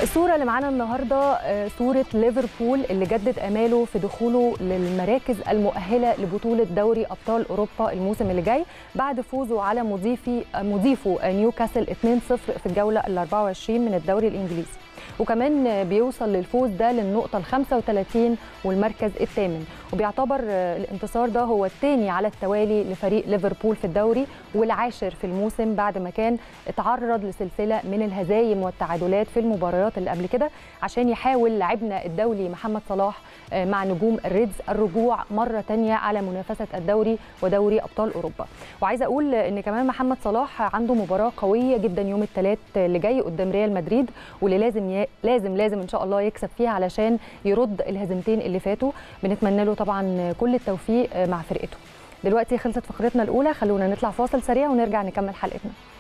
الصورة اللي معانا النهاردة آه، صورة ليفربول اللي جدد أماله في دخوله للمراكز المؤهلة لبطولة دوري أبطال أوروبا الموسم اللي جاي بعد فوزه على مضيفي آه، مضيفه آه، نيوكاسل 2-0 في الجولة ال 24 من الدوري الإنجليزي وكمان آه، بيوصل للفوز ده للنقطة ال 35 والمركز الثامن وبيعتبر آه، الانتصار ده هو الثاني على التوالي لفريق ليفربول في الدوري والعاشر في الموسم بعد ما كان اتعرض لسلسلة من الهزايم والتعادلات في المباريات اللي قبل كده عشان يحاول لاعبنا الدولي محمد صلاح آه، مع نجوم الريدز الرجوع مرة تانية على منافسة الدوري ودوري أبطال أوروبا وعايزة أقول إن كمان محمد صلاح عنده مباراة قوية جدا يوم الثلاث اللي جاي قدام ريال مدريد واللي لازم ي... لازم لازم إن شاء الله يكسب فيها علشان يرد الهزيمتين اللي فاتوا بنتمنى له طبعا كل التوفيق آه، مع فرقته دلوقتي خلصت فقرتنا الأولى خلونا نطلع فاصل سريع ونرجع نكمل حلقتنا